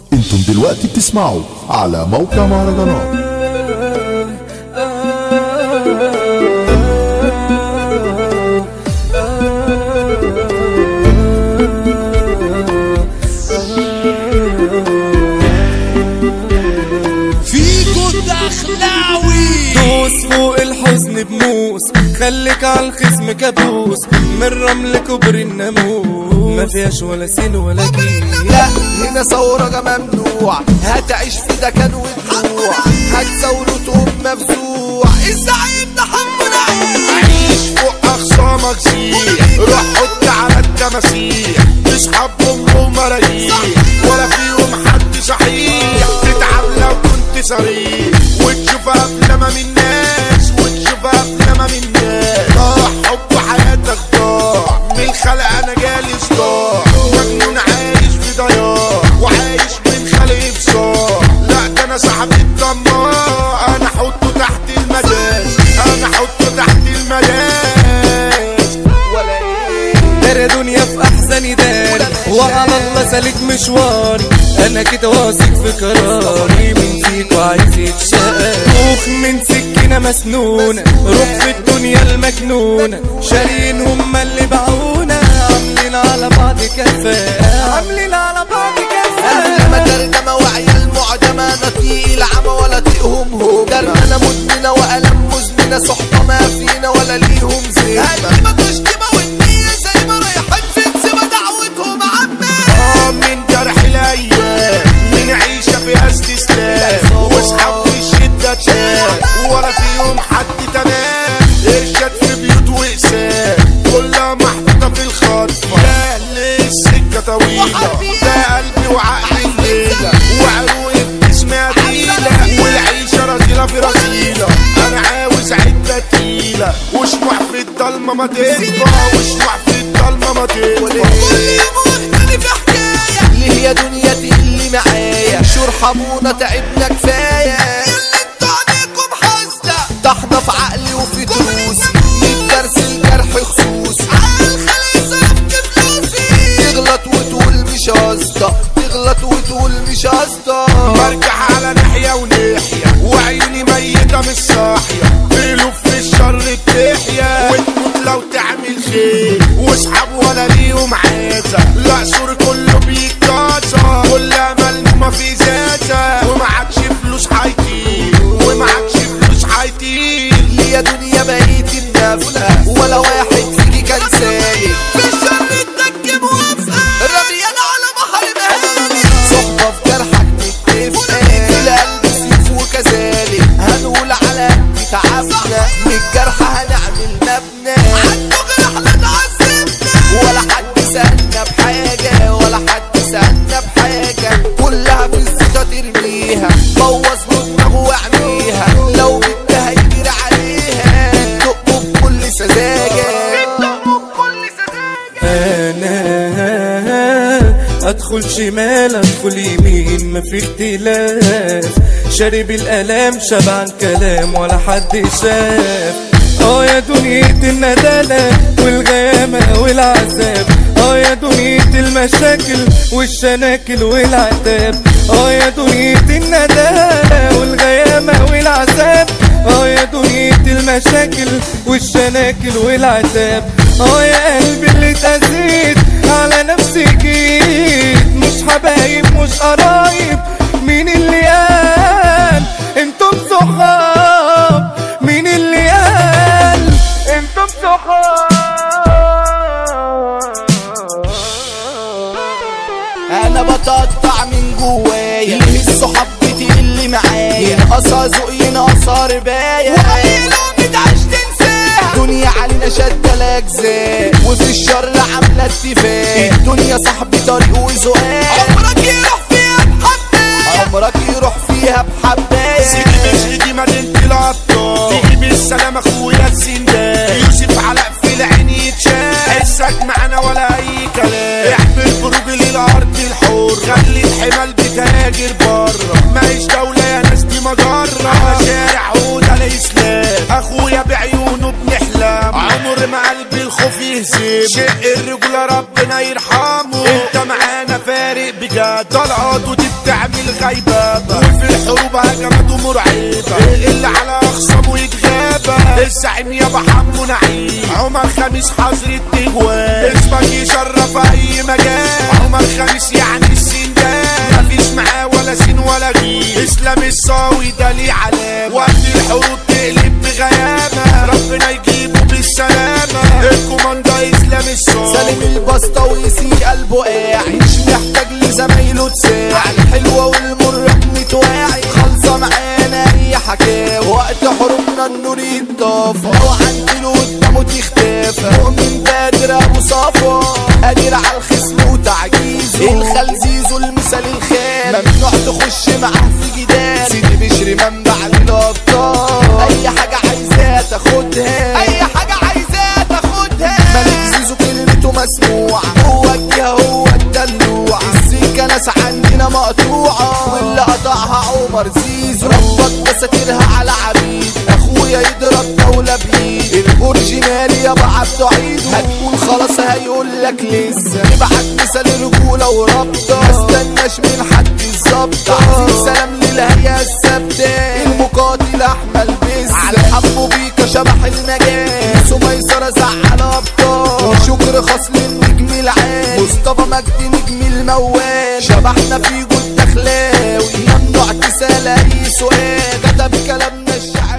انتم دلوقتي بتسمعوا على موقع مهرجانات فيكو دخلاوي دوس فوق الحزن بموس خليك على الخصم كابوس من رمل كبر الناموس ما فيهاش ولا سين ولا جيل لا هنا ثورة ممنوع هتعيش في دكان ودموع هتزور وتقوم مفزوع الزعيم ده حمد عيش فوق اخصامك زيح روح حط على التماسيح تسحب امه ومرايح ولا فيهم حد صحيح تتعب لو كنت صريح وتشوف افلام من الناس وتشوف افلام من الناس ضاع حب حياتك ضاع من الخلق انا جالي صداع مجنون عايش في ضياع وعايش من خلق بصاع لا ده انا صاحب الطماع انا احطه تحت المداس انا احطه تحت المداس ولا ايه دار دنيا في احسن دار وعلى الله سالك مشواري انا كده واثق في قراري من فيك وعايز يتشقى روح من سكينه مسنونه روح في الدنيا المجنونه شارين هم اللي باعونا عاملين على بعض كفاء عاملين على بعض قلبي كفاء ما تردمة وعيال معدمة انا تقيل عمى ولا تقهم هم درمانة مدمنة وألم مزمنة صحبة ما فينا ولا ليهم زينة هالكلمة تشتمة والنية زي ما رايحين في انسبة دعوتهم عمي اه من جرح الايام من عيشه فيها استسلام واصحاب في الشده تشام ولا فيهم حد تمام ارشاد في بيوت واقسام كلها محطوطه في الخطفه يا اهل السكه طويله ده قلبي وعقلي الليله وعروقي بتسمع تقيله والعيشه رذيله في رذيله انا عاوز عده تقيله وشموع في الضلمه ما تطفى وشموع في الضلمه ما تطفى ليه يا دنيا اللي معايا شور حمونا تعبنا كفاية ده احنا في عقلي وفي دروسي من درس الجرح خصوصي تغلط وتقول مش قصدك تغلط وتقول مش قصدك برجع على ناحية وناحية وعيوني ميتة مش صاحية بيلوف في الشر بتحيا وتموت لو تعمل خير واصحاب ولا ليهم عازة لا سور كله بيتكاثر كلها ملمومة في ذاتها ومعكش فلوس هيطير ومعكش فلوس هيطير ليه يا دنيا بقيت النافلة ولا واحد فيكي كان سالك في الشر الدك موافقة رميانة على بحر مهالي صحبة في جرحك متفقة في القلب سيف وكذلك هنقول على قد تعبنا من الجرح هنعمل مبنى هنجرح نتعذبنا ولا حد سألنا بحاجة ولا حد سألنا بحاجة كلها في الزيطة ترميها بوظ له دماغه واعميها لو بدها يجري عليها تدقه بكل سذاجة انا ادخل شمال ادخل يمين ما في اختلاف شارب الالام شبعان كلام ولا حد شاف اه يا دنيا الندالة والغيامة والعذاب اه يا دنيا المشاكل والشناكل والعتاب اه يا دنيا الندالة والغيامة والعذاب اه يا دنيا المشاكل والشناكل والعتاب اه يا قلبي اللي اتأذيت على نفسي جيت مش حبايب مش قرايب مين اللي قال انتم صحاب مين اللي قال انتم صحاب انا بتقطع من جوايا ليه الصحاب اللي معايا ينقصها ذوق ينقصها رباية الدنيا علينا شادة الاجزاء وفي الشر عاملة اتفاق الدنيا صاحبي طريق وزقاق عمرك يروح فيها بحباية عمرك يروح فيها بحباية سيدي مش دي مدينة الأبطال تيجي بالسلام أخويا السندان يوسف علاء في العين يتشاف حسك معانا ولا أي كلام احمل بروج للأرض الحر خلي الحمال بتهاجر بره ماهيش دولة يا ناس دي مجرة على شارع عودة الإسلام أخويا بعيونه بنحلم عمر ما قلبي الخوف يهزم شق الرجولة ربنا يرحمه انت معانا فارق بجد طلعات وتبقى تعمل غيبابة وفي الحروب هجماته مرعبة اللي على اخصامه يتغابى الزعيم يابا حمو نعيم عمر خميس حظر التجوال اسمك يشرف اي مجال عمر خميس يعني السندان مفيش معاه ولا سين ولا غير اسلام الصاوي ده ليه علامة وقت الحروب تقلب بغيامة ربنا يجيبه بالسلامة الكوماندا اسلام الصاوي سالم البسطة ويسي قلبه قاعد مش محتاج لزمايله تساع الحلوة والمرة متواعي خالصة معانا اي حكاوي وقت حروبنا النور يتطفى لو عندله قدامه تختفى مؤمن بادر ابو صفا قادر على الخصم وتعجيزه الخلزيز المثال الخام ممنوع تخش معاه في جدال سيدي بشري منبع للابطال اي حاجة عايزاها تاخدها اي حاجة عايزاها تاخدها ملك زيزو كلمته مسموعة هو الجهة هو الدلوع السكة ناس عندنا مقطوعة واللي قطعها عمر زيزو ربط دساتيرها على عبيد اخويا يضرب دولة بايد الاوريجينال يابا عبده عيد هتقول خلاص هيقول لك لسه نبعت مثال رجولة ورابطة ما استناش من حد الظبطة عايزين سلام للهيئة الثابتة المقاتل احمد بس على حبه بيكا شبح المجال سميسرة زعل ابطال وشكر خاص للنجم العالي مصطفى مجدي نجم الموال شبحنا في جود دخلاوي ممنوع تسال اي سؤال كتب كلامنا الشعبي